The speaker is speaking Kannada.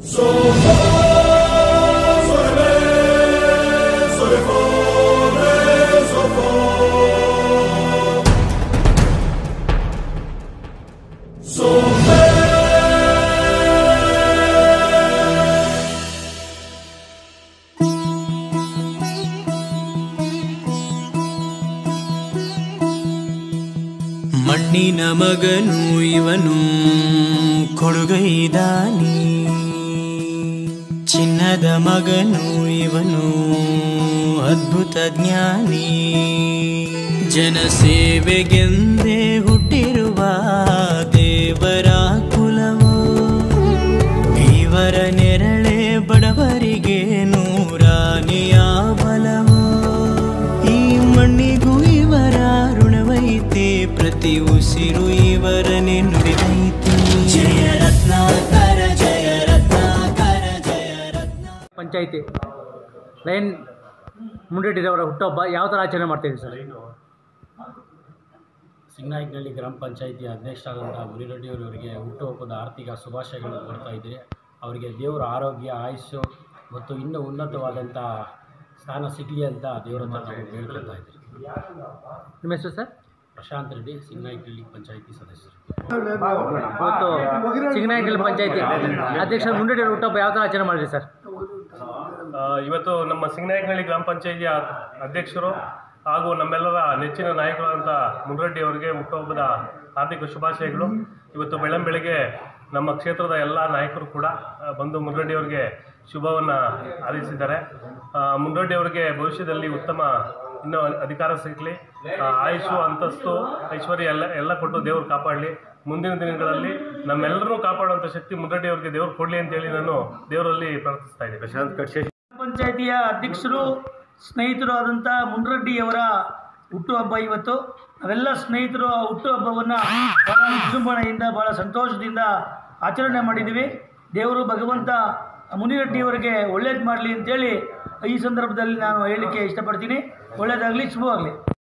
ಮಣ್ಣಿನ ಮಗನು ಇವನು ಕೊಡುಗೈದಾನಿ ಚಿನ್ನದ ಮಗನು ಇವನು ಅದ್ಭುತ ಜ್ಞಾನಿ ಜನಸೇವೆಗೆಂದೇ ಹುಟ್ಟಿರುವ ದೇವರ ಕುಲವು ಇವರ ನೆರಳೆ ಬಡವರಿಗೆ ನೂರಾನೆಯ ಬಲವು ಈ ಮಣ್ಣಿಗೂ ಇವರ ಋಣವೈತೆ ಪ್ರತಿ ಉಸಿರು ಇವರನೆ ನುಡಿದೈತೆ ಜಯ ರತ್ನಾಕರ ಜಯ ರತ್ನಾಕರ ಜಯ ರತ್ನ ಪಂಚಾಯಿತಿ ಲೈನ್ ಮುಂಡಿಟ್ಟಿರೋರ ಹುಟ್ಟುಹಬ್ಬ ಯಾವ ಥರ ಆಚರಣೆ ಮಾಡ್ತೀವಿ ಸರ್ ಸಿಂಗನಾಯಕನಹಳ್ಳಿ ಗ್ರಾಮ ಪಂಚಾಯಿತಿ ಅಧ್ಯಕ್ಷರಾದಂಥ ಮುನಿರೆಡ್ಡಿಯವರವರಿಗೆ ಹುಟ್ಟುಹಬ್ಬದ ಆರ್ಥಿಕ ಶುಭಾಶಯಗಳನ್ನು ಕೊಡ್ತಾ ಇದ್ದೀರಿ ಅವರಿಗೆ ದೇವರ ಆರೋಗ್ಯ ಆಯುಷ್ಯು ಮತ್ತು ಇನ್ನೂ ಉನ್ನತವಾದಂಥ ಸ್ಥಾನ ಸಿಗಲಿ ಅಂತ ದೇವರ ಹತ್ರ ನಾವು ಬೇಡ್ಕೊಳ್ತಾ ಇದ್ದೀರಿ ನಿಮ್ಮ ಹೆಸರು ಸರ್ ಪ್ರಶಾಂತ್ ರೆಡ್ಡಿ ಸಿಂಗನಾಯಕನಹಳ್ಳಿ ಪಂಚಾಯಿತಿ ಸದಸ್ಯರು ಇವತ್ತು ಚಿಕ್ಕನಾಯಕಲ್ ಪಂಚಾಯಿತಿ ಅಧ್ಯಕ್ಷ ಮುಂಡಿಟ್ಟಿರೋ ಹುಟ್ಟುಹಬ್ಬ ಯಾವ ಥರ ಆಚರಣೆ ಮಾಡಿದ್ರಿ ಸರ್ ಆ, ಇವತ್ತು ನಮ್ಮ ಸಿಂಗನಾಯಕನಹಳ್ಳಿ ಗ್ರಾಮ ಪಂಚಾಯಿತಿಯ ಅಧ್ಯಕ್ಷರು ಹಾಗೂ ನಮ್ಮೆಲ್ಲರ ನೆಚ್ಚಿನ ನಾಯಕರಾದಂಥ ಮುನ್ರೆಡ್ಡಿ ಅವರಿಗೆ ಹುಟ್ಟುಹಬ್ಬದ ಹಾರ್ದಿಕ ಶುಭಾಶಯಗಳು ಇವತ್ತು ಬೆಳಂಬೆಳಗ್ಗೆ ನಮ್ಮ ಕ್ಷೇತ್ರದ ಎಲ್ಲ ನಾಯಕರು ಕೂಡ ಆ, ಬಂದು ಮುನ್ರೆಡ್ಡಿ ಅವರಿಗೆ ಶುಭವನ್ನು ಹಾರೈಸಿದ್ದಾರೆ ಆ, ಮುನ್ರೆಡ್ಡಿ ಅವರಿಗೆ ಭವಿಷ್ಯದಲ್ಲಿ ಉತ್ತಮ ಇನ್ನೂ ಅಧಿಕಾರ ಸಿಗಲಿ ಆಯುಷು ಅಂತಸ್ತು ಐಶ್ವರ್ಯ ಎಲ್ಲ ಎಲ್ಲ ಕೊಟ್ಟು ದೇವರು ಕಾಪಾಡಲಿ ಮುಂದಿನ ದಿನಗಳಲ್ಲಿ ನಮ್ಮೆಲ್ಲರೂ ಕಾಪಾಡುವಂಥ ಶಕ್ತಿ ಮುನ್ರೆಡ್ಡಿ ಅವರಿಗೆ ದೇವರು ಕೊಡಲಿ ಅಂತೇಳಿ ನಾನು ದೇವರಲ್ಲಿ ಪ್ರಾರ್ಥಿಸ್ತಾ ಇದ್ದೀನಿ ಪ್ರಶಾಂತ್ ಕಡ್ಶೆ ಪಂಚಾಯಿತಿಯ ಅಧ್ಯಕ್ಷರು ಸ್ನೇಹಿತರು ಆದಂಥ ಮುನ್ರೆಡ್ಡಿಯವರ ಹುಟ್ಟುಹಬ್ಬ ಇವತ್ತು ನಾವೆಲ್ಲ ಸ್ನೇಹಿತರು ಆ ಹುಟ್ಟುಹಬ್ಬವನ್ನು ಬಹಳ ವಿಜೃಂಭಣೆಯಿಂದ ಬಹಳ ಸಂತೋಷದಿಂದ ಆಚರಣೆ ಮಾಡಿದ್ದೀವಿ ದೇವರು ಭಗವಂತ ಮುನಿರೆಡ್ಡಿಯವರಿಗೆ ಒಳ್ಳೇದು ಮಾಡಲಿ ಅಂತೇಳಿ ಈ ಸಂದರ್ಭದಲ್ಲಿ ನಾನು ಹೇಳಲಿಕ್ಕೆ ಇಷ್ಟಪಡ್ತೀನಿ ಒಳ್ಳೆಯದಾಗಲಿ ಶುಭವಾಗಲಿ